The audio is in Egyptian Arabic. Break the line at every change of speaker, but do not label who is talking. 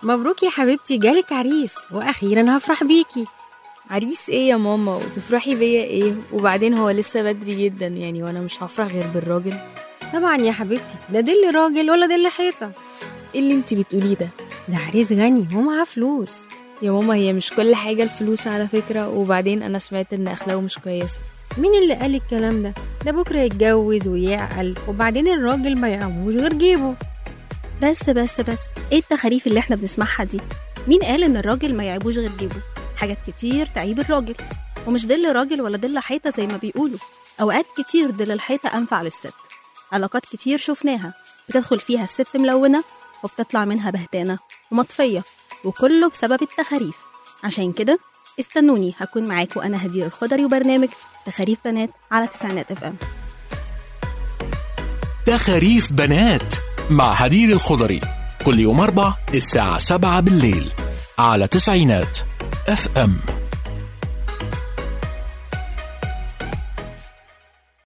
مبروك يا حبيبتي جالك عريس واخيرا هفرح بيكي
عريس ايه يا ماما وتفرحي بيا ايه وبعدين هو لسه بدري جدا يعني وانا مش هفرح غير بالراجل
طبعا يا حبيبتي ده دل راجل ولا دل حيطه
ايه اللي انت بتقوليه ده
ده عريس غني ومعاه فلوس
يا ماما هي مش كل حاجة الفلوس على فكرة وبعدين انا سمعت ان اخلاقه مش كويسة
مين اللي قال الكلام ده ده بكره يتجوز ويعقل وبعدين الراجل ما يعموش غير جيبه
بس بس بس ايه التخاريف اللي احنا بنسمعها دي مين قال ان الراجل ما يعيبوش غير جيبه حاجات كتير تعيب الراجل ومش دل راجل ولا دل حيطه زي ما بيقولوا اوقات كتير دل الحيطه انفع للست علاقات كتير شفناها بتدخل فيها الست ملونه وبتطلع منها بهتانه ومطفيه وكله بسبب التخاريف عشان كده استنوني هكون معاكم انا هدير الخضري وبرنامج تخاريف بنات على تسعينات اف ام
تخاريف بنات مع هدير الخضري كل يوم أربع الساعة سبعة بالليل على تسعينات اف ام